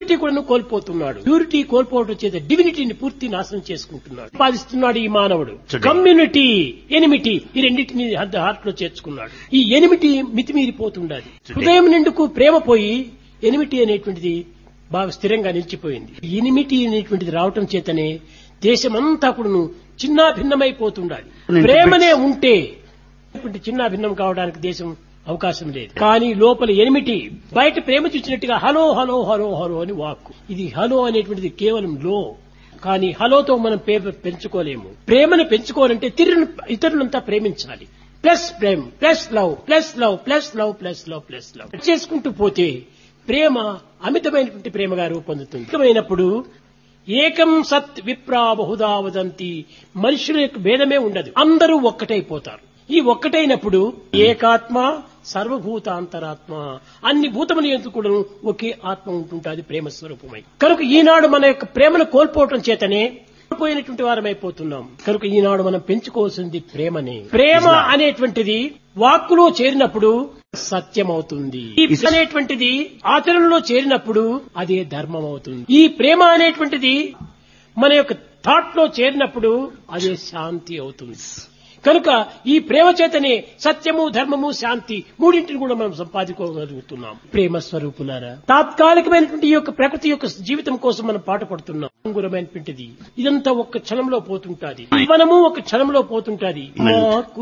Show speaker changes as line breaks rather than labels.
Purity కూడా కోల్పోతున్నాడు purity కోల్పోవడం చేత డివినిటీని పూర్తి నాశనం చేసుకుంటున్నాడు సంపాదిస్తున్నాడు ఈ మానవుడు
Today.
కమ్యూనిటీ ఎనిమిటీ ఈ రెండింటిని హార్ట్ లో చేర్చుకున్నాడు ఈ ఎనిమిటీ మితిమీరిపోతుండాలి
Today.
హృదయం నిండుకు ప్రేమ పోయి ఎనిమిటీ అనేటువంటిది బాగా స్థిరంగా నిలిచిపోయింది ఈ ఎనిమిటీ అనేటువంటిది రావటం చేతనే దేశమంతా కూడాను చిన్న భిన్నమైపోతుండాలి
Into
ప్రేమనే ఉంటే ఇటువంటి చిన్న భిన్నం కావడానికి దేశం అవకాశం లేదు కానీ లోపల ఎనిమిటి బయట ప్రేమ చూసినట్టుగా హలో హలో హలో హలో అని వాక్కు ఇది హలో అనేటువంటిది కేవలం లో కానీ హలోతో మనం ప్రేమ పెంచుకోలేము ప్రేమను పెంచుకోవాలంటే తిరిగి ఇతరులంతా ప్రేమించాలి ప్లస్ ప్రేమ plus love plus love plus love plus love plus love చేసుకుంటూ పోతే ప్రేమ అమితమైనటువంటి ప్రేమగా రూపొందుతుంది అమితమైనప్పుడు ఏకం సత్ విప్రా బహుదా వదంతి మనుషుల యొక్క భేదమే ఉండదు అందరూ ఒక్కటైపోతారు ఈ ఒక్కటైనప్పుడు ఏకాత్మ సర్వభూతాంతరాత్మ అన్ని భూతముల ఎందుకు కూడా ఒకే ఆత్మ ఉంటుంటుంది ప్రేమ స్వరూపమై కనుక ఈనాడు మన యొక్క ప్రేమను కోల్పోవటం చేతనే పోయినటువంటి వారమైపోతున్నాం కనుక ఈనాడు మనం పెంచుకోవాల్సింది ప్రేమనే ప్రేమ అనేటువంటిది వాక్కులో చేరినప్పుడు సత్యం అవుతుంది ఈ
Is-
అనేటువంటిది ఆచరణలో చేరినప్పుడు అదే ధర్మం అవుతుంది ఈ ప్రేమ అనేటువంటిది మన యొక్క థాట్ లో చేరినప్పుడు అదే శాంతి అవుతుంది కనుక ఈ ప్రేమ చేతనే సత్యము ధర్మము శాంతి మూడింటిని కూడా మనం సంపాదించుకోగలుగుతున్నాం ప్రేమ స్వరూపులారా తాత్కాలికమైనటువంటి ఈ యొక్క ప్రకృతి యొక్క జీవితం కోసం మనం పాట పడుతున్నాం అంగురమైనటువంటిది ఇదంతా ఒక్క క్షణంలో పోతుంటాది మనము ఒక క్షణంలో పోతుంటాది మాకు